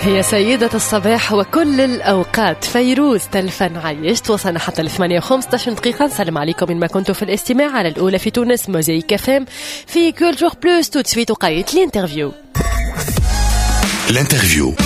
هي سيدة الصباح وكل الأوقات فيروز تلفن عيشت وصلنا حتى ل 8 و15 دقيقة نسلم عليكم من ما كنتوا في الاستماع على الأولى في تونس موزايك فام في كولتور بلوس توت سويت وقايت الانترفيو الانترفيو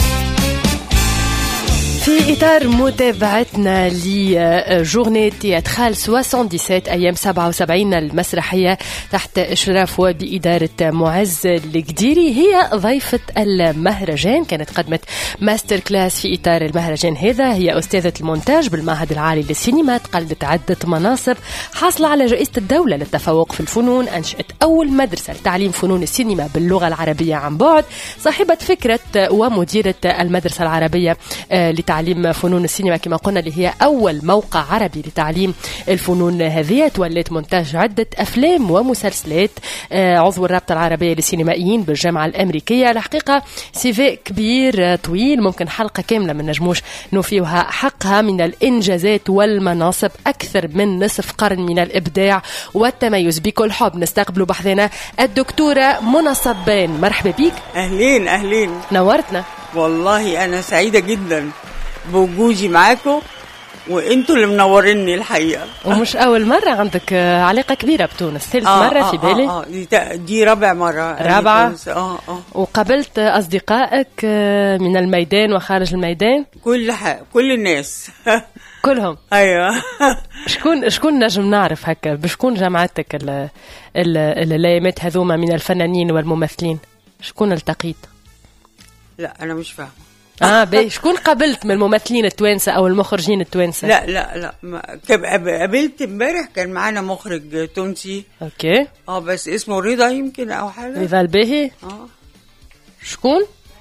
في إطار متابعتنا لجورني تياترال 77 أيام 77 المسرحية تحت إشراف وبإدارة معز القديري هي ضيفة المهرجان كانت قدمت ماستر كلاس في إطار المهرجان هذا هي أستاذة المونتاج بالمعهد العالي للسينما تقلدت عدة مناصب حاصلة على جائزة الدولة للتفوق في الفنون أنشأت أول مدرسة لتعليم فنون السينما باللغة العربية عن بعد صاحبة فكرة ومديرة المدرسة العربية لتعليم تعليم فنون السينما كما قلنا اللي هي أول موقع عربي لتعليم الفنون هذه تولت مونتاج عدة أفلام ومسلسلات آه، عضو الرابطة العربية للسينمائيين بالجامعة الأمريكية الحقيقة سيفي كبير آه، طويل ممكن حلقة كاملة ما نجموش نوفيوها حقها من الإنجازات والمناصب أكثر من نصف قرن من الإبداع والتميز بكل حب نستقبل بحثنا الدكتورة منى صبان مرحبا بك اهلين اهلين نورتنا والله انا سعيده جدا بوجودي معاكم وانتوا اللي منوريني الحقيقه ومش أول مرة عندك آه، علاقة كبيرة بتونس ثالث مرة في بالي آه آه دي, تا- دي رابع مره رابعة؟ أجي تونس. اه اه وقابلت أصدقائك آه، من الميدان وخارج الميدان كل حاجه كل الناس كلهم ايوه شكون شكون نجم نعرف هكا بشكون جمعتك ال- ال- الايامات هذوما من الفنانين والممثلين شكون التقيت لا انا مش فاهمه اه باهي شكون قابلت من الممثلين التوانسه او المخرجين التوانسه لا لا لا ما كب- قاب- قابلت امبارح كان معانا مخرج تونسي اوكي اه بس اسمه رضا يمكن او حاجه رضا الباهي اه شكون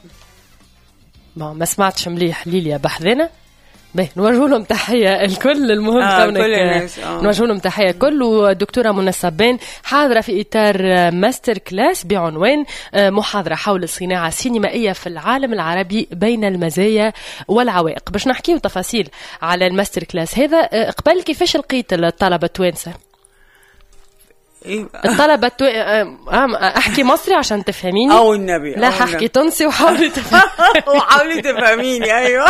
بون ما سمعتش مليح ليليا بحذنا باهي نوجه لهم تحيه الكل المهم آه، كونك كل الناس، آه. نوجه لهم تحيه الكل والدكتوره منى صبان حاضره في اطار آه، ماستر كلاس بعنوان آه، محاضره حول الصناعه السينمائيه في العالم العربي بين المزايا والعوائق باش نحكيو تفاصيل على الماستر كلاس هذا آه، قبل كيفاش لقيت الطلبه التوانسه ايه الطلبه التو... آه، آه، احكي مصري عشان تفهميني او النبي لا أو ححكي النبي. تونسي وحاولي تفهميني وحاولي تفهميني ايوه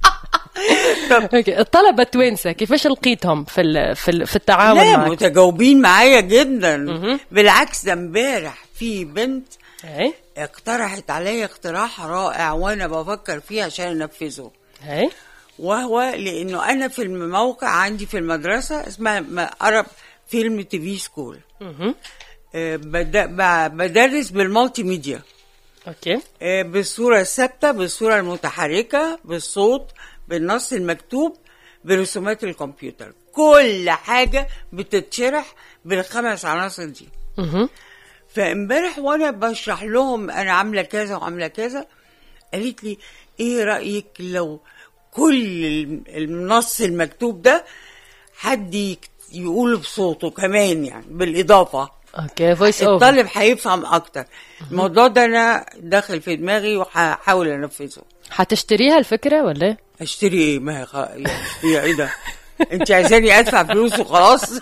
طب اوكي الطلبه التوانسه كيفاش لقيتهم في ال... في, ال... في التعامل لا معك متجاوبين معايا جدا بالعكس ده امبارح في بنت اي اقترحت عليا اقتراح رائع وانا بفكر فيه عشان انفذه اي وهو لانه انا في الموقع عندي في المدرسه اسمها ارب فيلم تي في سكول مهم. آه، بد- ب- بدرس بالمالتي ميديا اوكي آه، بالصوره الثابته بالصوره المتحركه بالصوت بالنص المكتوب برسومات الكمبيوتر كل حاجه بتتشرح بالخمس عناصر دي مهم. فامبارح وانا بشرح لهم انا عامله كذا وعامله كذا قالت لي ايه رايك لو كل الم- النص المكتوب ده حد يك- يقوله بصوته كمان يعني بالاضافه اوكي فويس اوفر الطالب هيفهم اكتر الموضوع ده انا داخل في دماغي وهحاول انفذه حتشتريها الفكره ولا إيه؟ اشتري ايه ما هي خ... هي ايه ده انت عايزاني ادفع فلوس وخلاص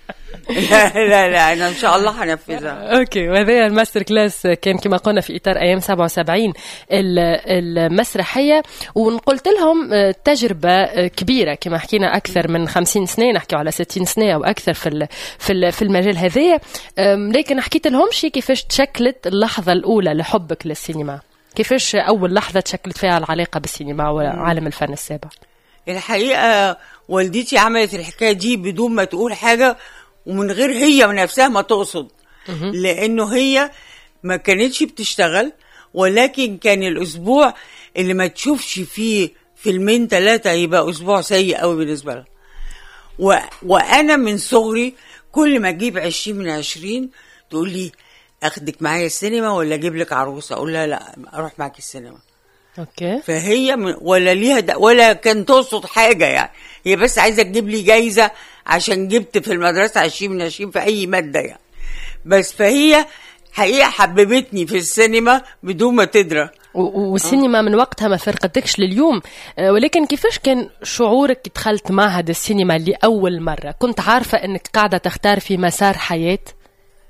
لا لا لا انا ان شاء الله هنفذها اوكي وهذا الماستر كلاس كان كما قلنا في اطار ايام 77 ال- المسرحيه وقلت لهم آه، تجربه آه، كبيره كما حكينا اكثر من 50 سنه نحكي على 60 سنه او اكثر في ال- في ال- في المجال هذايا أم، لكن حكيت لهم شيء كيفاش تشكلت اللحظه الاولى لحبك للسينما كيفاش اول لحظه تشكلت فيها العلاقه بالسينما وعالم الفن السابع الحقيقه والدتي عملت الحكايه دي بدون ما تقول حاجه ومن غير هي من نفسها ما تقصد لانه هي ما كانتش بتشتغل ولكن كان الاسبوع اللي ما تشوفش فيه فيلمين ثلاثه يبقى اسبوع سيء قوي بالنسبه لها و... وانا من صغري كل ما اجيب 20 من 20 تقول لي اخدك معايا السينما ولا اجيب لك عروسه اقول لها لا اروح معاكي السينما اوكي فهي من ولا ليها د- ولا كان تقصد حاجه يعني هي بس عايزه تجيب لي جايزه عشان جبت في المدرسه 20 من 20 في اي ماده يعني بس فهي حقيقه حببتني في السينما بدون ما تدرى و- و- والسينما من وقتها ما فرقتكش لليوم آه، ولكن كيفاش كان شعورك كي دخلت معهد السينما لأول مرة كنت عارفة أنك قاعدة تختار في مسار حياة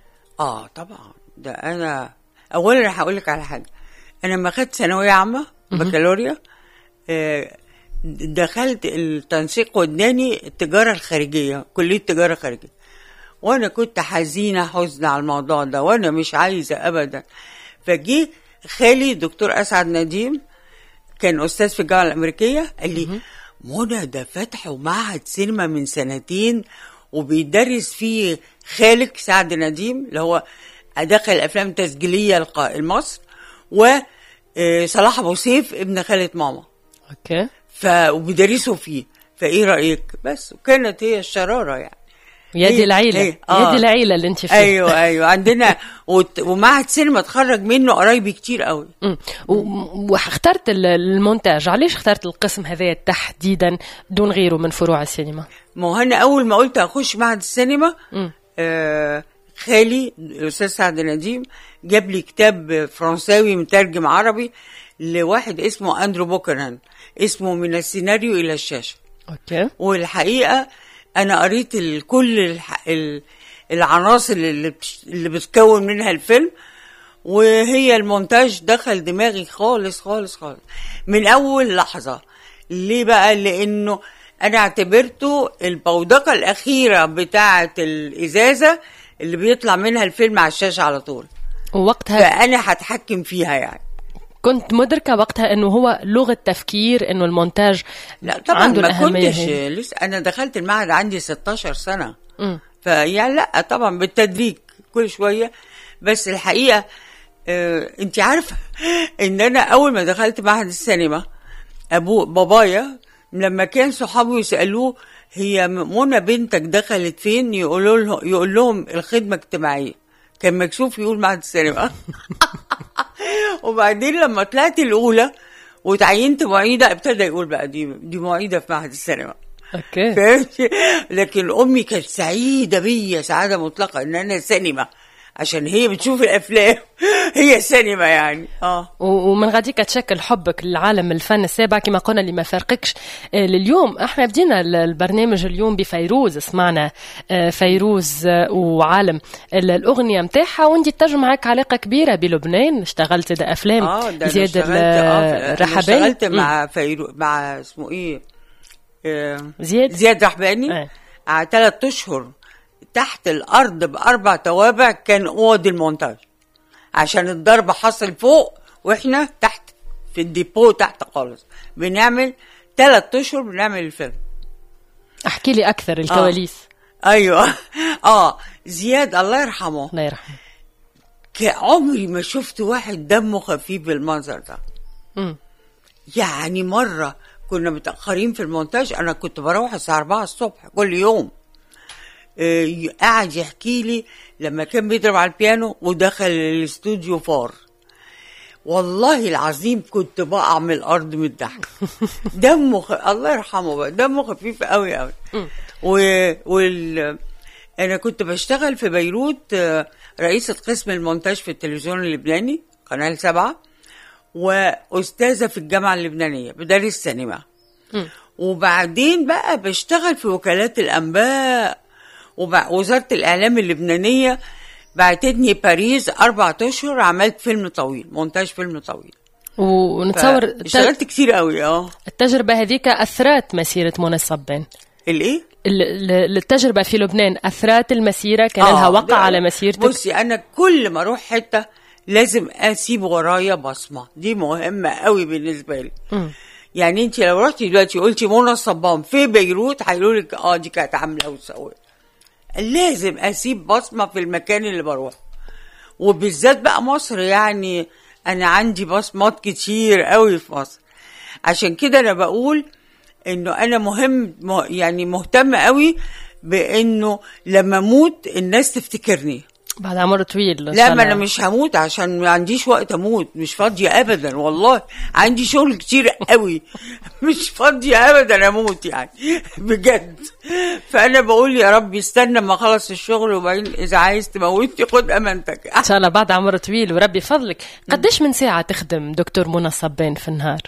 اه طبعا ده انا اولا هقول لك على حاجه انا لما خدت ثانويه عامه بكالوريا آه، دخلت التنسيق وداني التجارة الخارجية كلية تجارة خارجية وانا كنت حزينة حزن على الموضوع ده وانا مش عايزة ابدا فجي خالي دكتور اسعد نديم كان استاذ في الجامعة الامريكية قال لي منى ده فتحوا معهد سينما من سنتين وبيدرس فيه خالك سعد نديم اللي هو دخل الافلام التسجيليه الق- لمصر وصلاح ابو سيف ابن خاله ماما اوكي ف وبيدرسوا فيه فايه رايك بس وكانت هي الشراره يعني يا دي هي- العيلة هي- يا آه. دي العيلة اللي انت فيها ايوه ايوه عندنا وت- ومعهد سينما اتخرج منه قرايبي كتير قوي مم. و- واخترت ال- المونتاج علاش اخترت القسم هذا تحديدا دون غيره من فروع السينما ما هو انا اول ما قلت اخش معهد السينما آه خالي الاستاذ سعد نديم جاب لي كتاب فرنساوي مترجم عربي لواحد اسمه اندرو بوكرهان اسمه من السيناريو الى الشاشه اوكي والحقيقه انا قريت ال- كل الح... ال- العناصر اللي, بتش- اللي بتكون منها الفيلم وهي المونتاج دخل دماغي خالص خالص خالص من اول لحظه ليه بقى لانه انا اعتبرته البودقه الاخيره بتاعه الازازه اللي بيطلع منها الفيلم على الشاشه على طول ووقتها فانا هتحكم فيها يعني كنت مدركة وقتها انه هو لغة تفكير انه المونتاج لا طبعا عنده ما الأهمية كنتش هي. لسه انا دخلت المعهد عندي 16 سنه مم. فيعني لا طبعا بالتدريج كل شويه بس الحقيقه آه انت عارفه ان انا اول ما دخلت معهد السينما ابو بابايا لما كان صحابه يسالوه هي منى بنتك دخلت فين يقولوا له يقول لهم الخدمه الاجتماعيه كان مكسوف يقول معهد السينما وبعدين لما طلعت الاولى وتعينت معيده ابتدى يقول بقى دي دي معيده في معهد السينما اوكي فهمتي لكن امي كانت سعيده بيا سعاده مطلقه ان انا سينما عشان هي بتشوف الافلام هي سينما يعني اه و- ومن غاديك تشكل حبك للعالم الفن السابع كما قلنا اللي ما فرقكش آه، لليوم احنا بدينا ال- البرنامج اليوم بفيروز سمعنا آه، فيروز آه، وعالم ال- الاغنيه متاعها وانت تنجم معك علاقه كبيره بلبنان اشتغلت ده افلام اه ده أنا زياد اشتغلت ال- اه أنا الرحباني اشتغلت مم. مع فيرو مع اسمه ايه آه، زياد زياد رحباني آه. على ثلاث اشهر تحت الارض باربع توابع كان اوض المونتاج عشان الضرب حصل فوق واحنا تحت في الديبو تحت خالص بنعمل ثلاث اشهر بنعمل الفيلم احكي لي اكثر الكواليس ايوه اه زياد الله يرحمه الله يرحمه ك- عمري ما شفت واحد دمه خفيف بالمنظر ده مم. يعني مرة كنا متأخرين في المونتاج أنا كنت بروح الساعة 4 الصبح كل يوم آه، ي- قعد يحكي لي لما كان بيضرب على البيانو ودخل الاستوديو فار والله العظيم كنت بقع من الارض من الضحك دمه خ... الله يرحمه بقى دمه خفيف قوي قوي و... وال... انا كنت بشتغل في بيروت آه، رئيسة قسم المونتاج في التلفزيون اللبناني قناة سبعة واستاذه في الجامعه اللبنانيه بدرس سينما وبعدين بقى بشتغل في وكالات الانباء ووزاره الاعلام اللبنانيه بعتتني باريس اربع اشهر عملت فيلم طويل مونتاج فيلم طويل ونتصور الت- اشتغلت كتير قوي اه التجربه هذيك اثرت مسيره منى الصبان الايه ال- ال- التجربة في لبنان أثرت المسيرة كان لها وقع ده- على مسيرتك بصي انا كل ما اروح حته لازم اسيب ورايا بصمه دي مهمه قوي بالنسبه لي يعني انت لو رحتي دلوقتي قلتي منى الصبان في بيروت هيقولوا لك اه دي كانت عامله وسوت لازم اسيب بصمه في المكان اللي بروح وبالذات بقى مصر يعني انا عندي بصمات كتير قوي في مصر عشان كده انا بقول انه انا مهم مه- يعني مهتمه قوي بانه لما اموت الناس تفتكرني بعد عمر طويل إن لا شاء ما انا الله. مش هموت عشان ما عنديش وقت اموت مش فاضيه ابدا والله عندي شغل كتير قوي مش فاضيه ابدا اموت يعني بجد فانا بقول يا رب استنى ما اخلص الشغل وبعدين اذا عايز تموتني خد امانتك إن شاء الله بعد عمر طويل وربي فضلك قديش من ساعة تخدم دكتور منى الصبان في النهار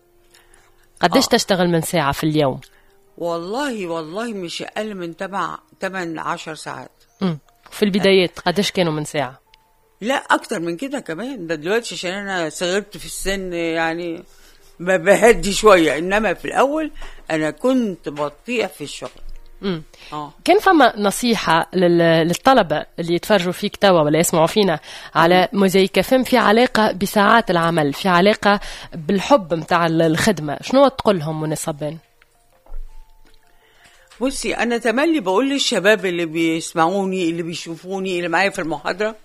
قديش تشتغل من ساعة في اليوم والله والله مش اقل من تبع 8 10 ساعات مم. في البدايات قديش كانوا من ساعة لا اكتر من كده كمان ده دلوقتي عشان انا صغرت في السن يعني ب- بهدي شويه انما في الاول انا كنت بطيع في الشغل مم. اه كان فما نصيحة لل- للطلبة اللي يتفرجوا فيك توا ولا يسمعوا فينا على موزايك فيلم في علاقة بساعات العمل في علاقة بالحب متاع ال- الخدمة شنو تقول لهم منى صبان بصي انا تملي بقول للشباب اللي بيسمعوني اللي بيشوفوني اللي معايا في المحاضره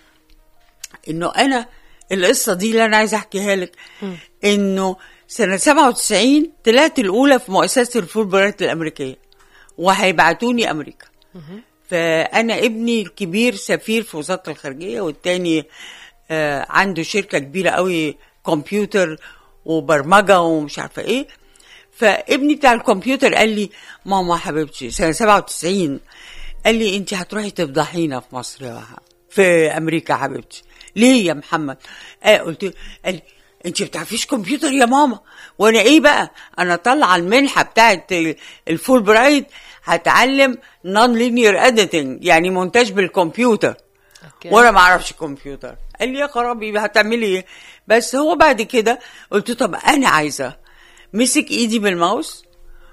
انه انا القصه دي اللي انا عايزه احكيها لك انه سنه 97 طلعت الاولى في مؤسسه الفول برايت الامريكيه وهيبعتوني امريكا فانا ابني الكبير سفير في وزاره الخارجيه والتاني آه عنده شركه كبيره قوي كمبيوتر وبرمجه ومش عارفه ايه فابني بتاع الكمبيوتر قال لي ماما حبيبتي سنه 97 قال لي انت هتروحي تفضحينا في مصر يا وها- في امريكا يا حبيبتي ليه يا محمد آه قلت له قال لي انت بتعرفيش كمبيوتر يا ماما وانا ايه بقى انا طالعه المنحه بتاعت الفول برايت هتعلم نون لينير اديتنج يعني مونتاج بالكمبيوتر وانا ما اعرفش كمبيوتر قال لي يا خرابي هتعملي ايه بس هو بعد كده قلت له طب انا عايزه مسك ايدي بالماوس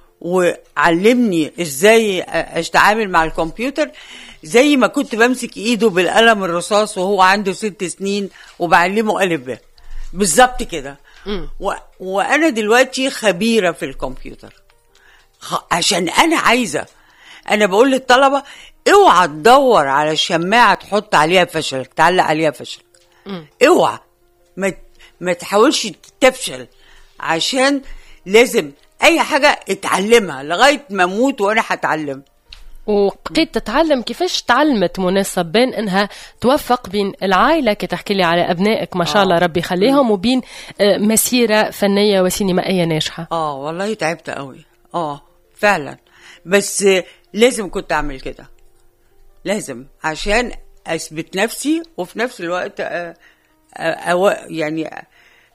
وعلمني ازاي اتعامل مع الكمبيوتر زي ما كنت بمسك ايده بالقلم الرصاص وهو عنده ست سنين وبعلمه الف ب بالظبط كده و... وانا دلوقتي خبيره في الكمبيوتر خ- عشان انا عايزه انا بقول للطلبه اوعى تدور على شماعه تحط عليها فشلك تعلق عليها فشلك اوعى ما ما تحاولش تفشل عشان لازم اي حاجه اتعلمها لغايه ما اموت وانا هتعلم وبقيت تتعلم كيفاش تعلمت منى صبان انها توفق بين العائله كي تحكي لي على ابنائك ما شاء الله آه. ربي يخليهم وبين آه، مسيره فنيه وسينمائيه ناجحه اه والله تعبت قوي اه فعلا بس آه، لازم كنت اعمل كده لازم عشان اثبت نفسي وفي نفس الوقت آه، آه، أو يعني آه،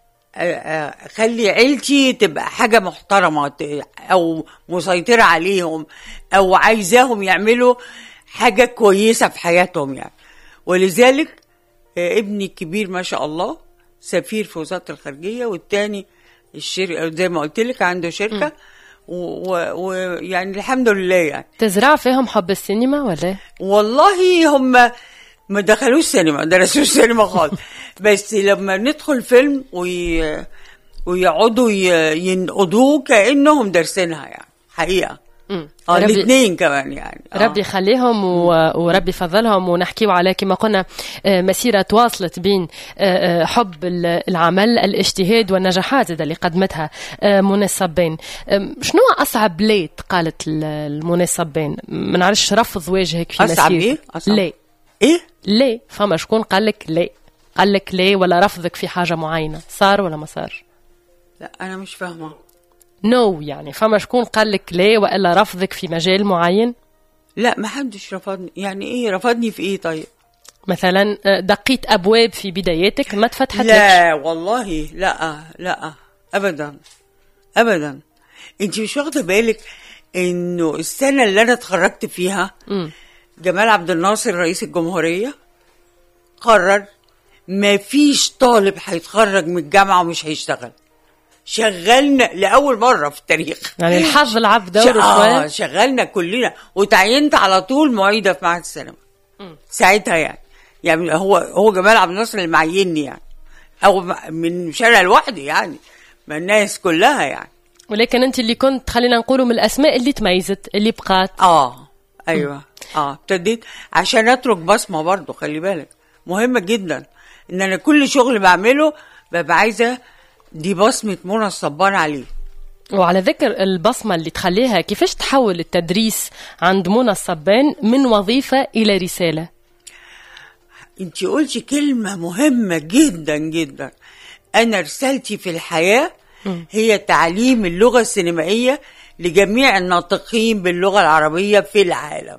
آه، اخلي عيلتي تبقى حاجه محترمه ت- او مسيطره عليهم او عايزاهم يعملوا حاجه كويسه في حياتهم يعني ولذلك آه، ابني الكبير ما شاء الله سفير في وزاره الخارجيه والتاني الشركه زي ما قلت لك عنده شركه ويعني و... يعني الحمد لله يعني تزرع فيهم حب السينما ولا والله هم ما دخلوش سينما درسوش سينما خالص بس لما ندخل فيلم وي... ويقعدوا ي... ينقضوه كانهم دارسينها يعني حقيقه مم. اه ربي- الاثنين كمان يعني آه. ربي يخليهم و... وربي يفضلهم ونحكيو على كما قلنا آه، مسيرة تواصلت بين آه، آه، حب ال- العمل الاجتهاد والنجاحات زاد اللي قدمتها آه، منى الصبين آم، شنو أصعب ليت قالت ال- المنى الصبين ما نعرفش رفض واجهك في أصعب مسيرتك إيه؟ أصعب. لا ايه لا فما شكون قال لك لا قال لك لا ولا رفضك في حاجة معينة صار ولا ما صار لا انا مش فاهمه نو no يعني فما شكون قال لك لا والا رفضك في مجال معين لا ما حدش رفضني يعني ايه رفضني في ايه طيب مثلا آه، دقيت ابواب في بداياتك ما تفتحت لكش لا والله لا لا ابدا ابدا انت مش واخده بالك انه السنه اللي انا اتخرجت فيها مم. جمال عبد الناصر رئيس الجمهوريه قرر ما فيش طالب هيتخرج من الجامعه ومش هيشتغل شغلنا لاول مره في التاريخ يعني الحظ لعب ش- دوره اه شوي شغلنا كلنا وتعينت على طول معيده في معهد السينما ساعتها يعني يعني هو هو جمال عبد الناصر اللي معيني يعني او م- من شارع لوحدي يعني ما الناس كلها يعني ولكن انت اللي كنت خلينا نقولوا من الاسماء اللي تميزت اللي بقات اه ايوه اه ابتديت عشان اترك بصمه برضو خلي بالك مهمه جدا ان انا كل شغل بعمله ببقى عايزه دي بصمه منى الصبان عليه وعلى ذكر البصمة اللي تخليها كيفاش تحول التدريس عند منى الصبان من وظيفة إلى رسالة انت قلتي كلمة مهمة جدا جدا أنا رسالتي في الحياة هي تعليم اللغة السينمائية لجميع الناطقين باللغة العربية في العالم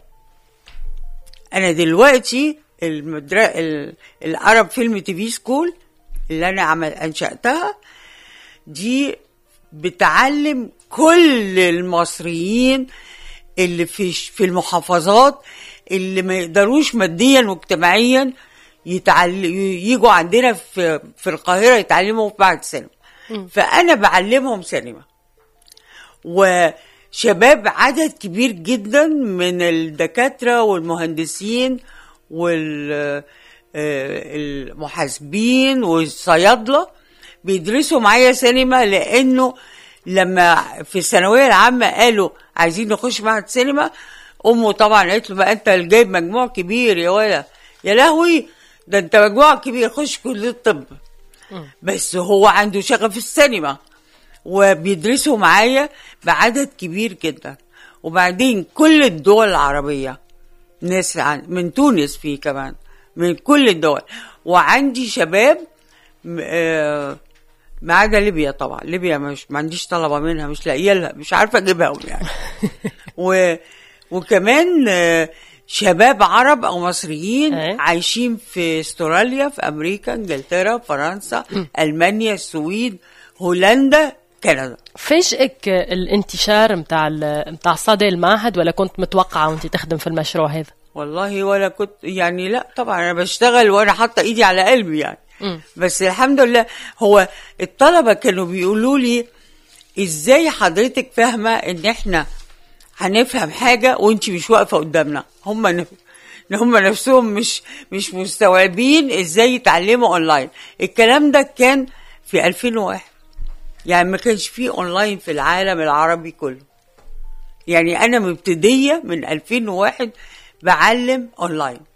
أنا دلوقتي المدر... ال... العرب فيلم تي في سكول اللي أنا عمل أنشأتها دي بتعلم كل المصريين اللي في في المحافظات اللي ما يقدروش ماديا واجتماعيا يتعل... يجوا عندنا في في القاهره يتعلموا في معهد السينما فانا بعلمهم سينما وشباب عدد كبير جدا من الدكاتره والمهندسين والمحاسبين والصيادله بيدرسوا معايا سينما لانه لما في الثانويه العامه قالوا عايزين نخش معهد سينما امه طبعا قالت له بقى انت اللي جايب مجموع كبير يا ولا يا لهوي ده انت مجموع كبير خش كليه الطب بس هو عنده شغف السينما وبيدرسوا معايا بعدد كبير جدا وبعدين كل الدول العربيه ناس عن من تونس فيه كمان من كل الدول وعندي شباب م- آه، ما عدا ليبيا طبعا ليبيا مش ما عنديش طلبه منها مش لاقيه لها مش عارفه اجيبهم يعني و وكمان آه، شباب عرب او مصريين أي. عايشين في استراليا في امريكا انجلترا فرنسا المانيا السويد هولندا كندا فاجئك الانتشار متاع متاع صدى المعهد ولا كنت متوقعه وانت تخدم في المشروع هذا؟ والله ولا كنت يعني لا طبعا انا بشتغل وانا حاطه ايدي على قلبي يعني مم. بس الحمد لله هو الطلبه كانوا بيقولوا لي ازاي حضرتك فاهمه ان احنا هنفهم حاجه وانت مش واقفه قدامنا هم ن... هم نفسهم مش مش مستوعبين ازاي يتعلموا اونلاين الكلام ده كان في 2001 يعني ما كانش فيه اونلاين في العالم العربي كله يعني انا مبتديه من 2001 بعلم اونلاين